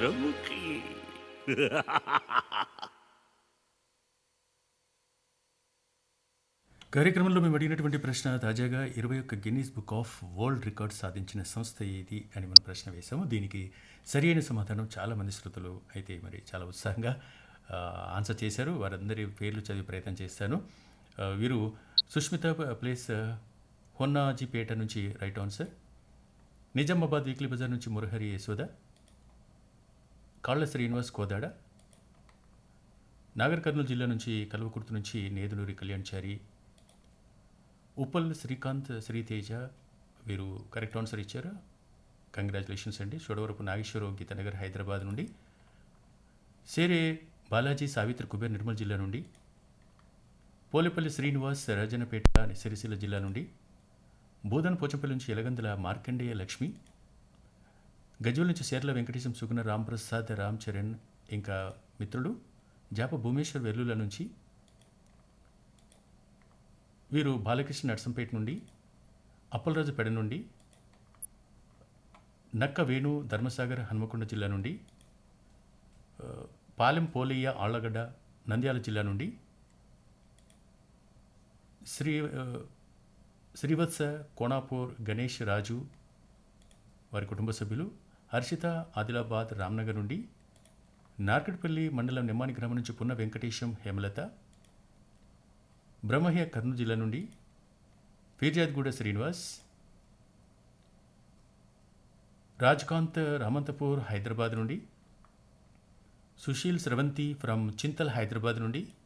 చంద్రముఖి కార్యక్రమంలో మేము అడిగినటువంటి ప్రశ్న తాజాగా ఇరవై ఒక్క Guinness book of world record సాధించిన సంస్థ ఏది అని మనం ప్రశ్న వేశాము దీనికి సరి అయిన సమాధానం చాలామంది శ్రోతలు అయితే మరి చాలా ఉత్సాహంగా ఆ, ఆన్సర్ చేశారు వారందరి పేర్లు చదివి ప్రయత్నం చేస్తాను ఆ, వీరు సుష్మిత ప్లేస్ హొన్నాజీపేట నుంచి రైట్ ఆన్సర్ నిజామాబాద్ వీక్లీ బజార్ నుంచి మురహరి యశోద కాళ్ళ శ్రీనివాస్ కోదాడ నాగర్ కర్నూలు జిల్లా నుంచి కల్వకుర్తి నుంచి నేదునూరి కళ్యాణ్చారి ఉప్పల్ శ్రీకాంత్ శ్రీతేజ వీరు కరెక్ట్ ఆన్సర్ ఇచ్చారు కంగ్రాచులేషన్స్ అండి చోడవరపు నాగేశ్వరరావు గీతానగర్ హైదరాబాద్ నుండి సేరే బాలాజీ సావిత్రి కుబేర్ నిర్మల్ జిల్లా నుండి పోలేపల్లి శ్రీనివాస్ రాజన్నపేట సిరిసిల్ల జిల్లా నుండి బోధన్ పోచంపల్లి నుంచి ఎలగందుల మార్కండేయ లక్ష్మి గజ్వల్ నుంచి సేర్ల వెంకటేశం సుగుణ రాంప్రసాద్ రామ్ చరణ్ ఇంకా మిత్రుడు జాప భూమేశ్వర్ వెల్లుల నుంచి వీరు బాలకృష్ణ నర్సంపేట నుండి అప్పలరాజు పెడ నుండి నక్క వేణు ధర్మసాగర్ హన్మకొండ జిల్లా నుండి ఆ, పాలెం పోలయ్య ఆళ్లగడ్డ నంద్యాల జిల్లా నుండి శ్రీ ఆ, శ్రీవత్స కోణాపూర్ గణేష్ రాజు వారి కుటుంబ సభ్యులు హర్షిత ఆదిలాబాద్ రామ్నగర్ నుండి నార్కట్పల్లి మండలం నిమ్మాని గ్రామం నుంచి పున్న వెంకటేశం హేమలత బ్రహ్మహ్య కర్నూలు జిల్లా నుండి పీర్జాద్గూడ శ్రీనివాస్ రాజ్కాంత్ రామంతపూర్ హైదరాబాద్ నుండి సుశీల్ స్రవంతి ఫ్రమ్ చింతల్ హైదరాబాద్ నుండి